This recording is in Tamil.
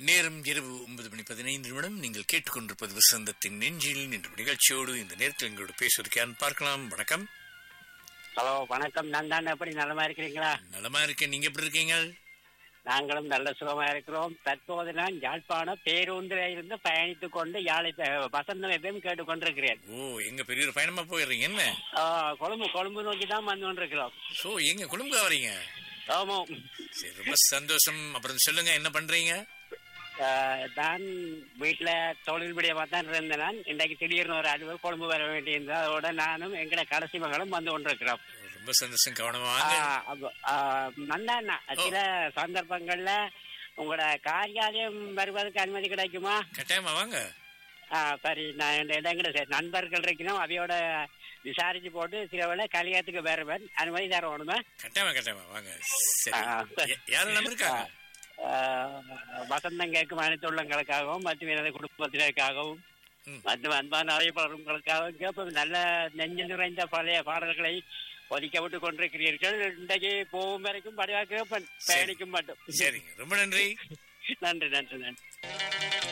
நேரம் இரவு ஒன்பது மணி பதினைந்து நிமிடம் நீங்கள் கேட்டுக்கொண்டிருப்பது வசந்தத்தின் நெஞ்சில் என்ற நிகழ்ச்சியோடு இந்த நேரத்தில் எங்களோட பேசுவதற்கான பார்க்கலாம் வணக்கம் ஹலோ வணக்கம் நான் தான் எப்படி நலமா இருக்கிறீங்களா நலமா இருக்கேன் நீங்க எப்படி இருக்கீங்க நாங்களும் நல்ல சுகமா இருக்கிறோம் தற்போது நான் யாழ்ப்பாணம் பேருந்தில இருந்து பயணித்துக் கொண்டு யாழை ப- வசந்தம் எப்பயும் கேட்டுக்கொண்டிருக்கிறேன் ஓ எங்க பெரிய ஒரு பயணமா போயிடுறீங்க என்ன ஆ, கொழும்பு கொழும்பு நோக்கி தான் வந்து கொண்டிருக்கிறோம் சோ எங்க குடும்பம் வரீங்க ஆமாம் சரி ரொம்ப சந்தோஷம் அப்புறம் சொல்லுங்க என்ன பண்றீங்க ஆ, நான் வீட்டுல தொழில் விடியமா தான் இருந்தேன் நான் இன்றைக்கு திடீர்னு ஒரு அலுவல் கொழும்பு வர வேண்டியிருந்தது அதோட நானும் எங்கட கடைசி மகளும் வந்து கொண்டிருக்கிறோம் ரொம்ப சந்தோஷம் கவனமா ஆ, வாங்க அப்ப, ஆ, நந்தாண்ணா சில சந்தர்ப்பங்கள்ல உங்களோட காரியாலயம் வருவதற்கு அனுமதி கிடைக்குமா கட்டாயமா வாங்க ஆ சரி நான் இந்த இடங்கிட்ட சரி நண்பர்கள் இருக்கணும் அவையோட விசாரிச்சு போட்டு சில வேளை கல்யாணத்துக்கு வருவேன் அனுமதி தரணுமே கட்டாயமா கட்டாயமா வாங்க சரி ஆ, சரி. யா- யாரு நம்ம இருக்காங்க ஆ, வசந்தம் கேட்கும் அனைத்து உள்ளங்களுக்காகவும் மற்றும் எனது குடும்பத்தினருக்காகவும் ம். மற்றும் அன்பான அறிவிப்பாளர்களுக்காகவும் கேட்போம் நல்ல நெஞ்சு நிறைந்த பழைய பாடல்களை ஒதுக்க விட்டு கொண்டிருக்கிறீர்கள் இன்றைக்கு போகும் வரைக்கும் படிவா கேட்பேன் பயணிக்கும் மட்டும் சரிங்க ரொம்ப நன்றி நன்றி நன்றி நன்றி